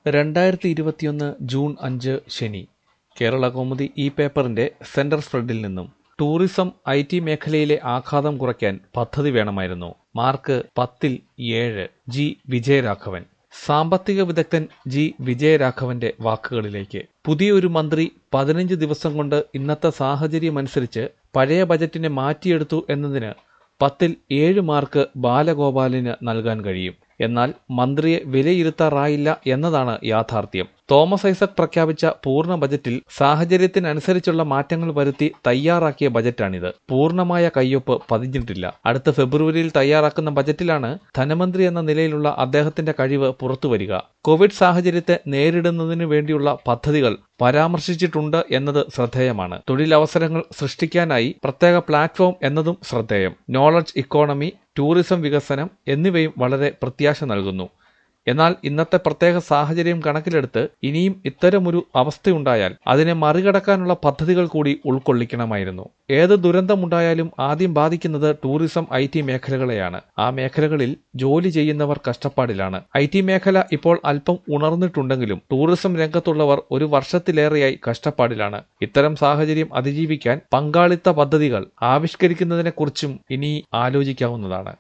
രണ്ടായിരത്തി ഇരുപത്തിയൊന്ന് ജൂൺ അഞ്ച് ശനി കേരള കൗമുദി ഈ പേപ്പറിന്റെ സെന്റർ സ്പ്രെഡിൽ നിന്നും ടൂറിസം ഐ ടി മേഖലയിലെ ആഘാതം കുറയ്ക്കാൻ പദ്ധതി വേണമായിരുന്നു മാർക്ക് പത്തിൽ ഏഴ് ജി വിജയരാഘവൻ സാമ്പത്തിക വിദഗ്ധൻ ജി വിജയരാഘവന്റെ വാക്കുകളിലേക്ക് പുതിയൊരു മന്ത്രി പതിനഞ്ച് ദിവസം കൊണ്ട് ഇന്നത്തെ സാഹചര്യമനുസരിച്ച് പഴയ ബജറ്റിനെ മാറ്റിയെടുത്തു എന്നതിന് പത്തിൽ ഏഴ് മാർക്ക് ബാലഗോപാലിന് നൽകാൻ കഴിയും എന്നാൽ മന്ത്രിയെ വിലയിരുത്താറായില്ല എന്നതാണ് യാഥാർത്ഥ്യം തോമസ് ഐസക് പ്രഖ്യാപിച്ച പൂർണ്ണ ബജറ്റിൽ സാഹചര്യത്തിനനുസരിച്ചുള്ള മാറ്റങ്ങൾ വരുത്തി തയ്യാറാക്കിയ ബജറ്റാണിത് പൂർണ്ണമായ കയ്യൊപ്പ് പതിഞ്ഞിട്ടില്ല അടുത്ത ഫെബ്രുവരിയിൽ തയ്യാറാക്കുന്ന ബജറ്റിലാണ് ധനമന്ത്രി എന്ന നിലയിലുള്ള അദ്ദേഹത്തിന്റെ കഴിവ് പുറത്തുവരിക കോവിഡ് സാഹചര്യത്തെ നേരിടുന്നതിനു വേണ്ടിയുള്ള പദ്ധതികൾ പരാമർശിച്ചിട്ടുണ്ട് എന്നത് ശ്രദ്ധേയമാണ് തൊഴിലവസരങ്ങൾ സൃഷ്ടിക്കാനായി പ്രത്യേക പ്ലാറ്റ്ഫോം എന്നതും ശ്രദ്ധേയം നോളജ് ഇക്കോണമി ടൂറിസം വികസനം എന്നിവയും വളരെ പ്രത്യാശ നൽകുന്നു എന്നാൽ ഇന്നത്തെ പ്രത്യേക സാഹചര്യം കണക്കിലെടുത്ത് ഇനിയും ഇത്തരമൊരു അവസ്ഥയുണ്ടായാൽ അതിനെ മറികടക്കാനുള്ള പദ്ധതികൾ കൂടി ഉൾക്കൊള്ളിക്കണമായിരുന്നു ഏത് ദുരന്തമുണ്ടായാലും ആദ്യം ബാധിക്കുന്നത് ടൂറിസം ഐ ടി മേഖലകളെയാണ് ആ മേഖലകളിൽ ജോലി ചെയ്യുന്നവർ കഷ്ടപ്പാടിലാണ് ഐ ടി മേഖല ഇപ്പോൾ അല്പം ഉണർന്നിട്ടുണ്ടെങ്കിലും ടൂറിസം രംഗത്തുള്ളവർ ഒരു വർഷത്തിലേറെയായി കഷ്ടപ്പാടിലാണ് ഇത്തരം സാഹചര്യം അതിജീവിക്കാൻ പങ്കാളിത്ത പദ്ധതികൾ ആവിഷ്കരിക്കുന്നതിനെക്കുറിച്ചും ഇനി ആലോചിക്കാവുന്നതാണ്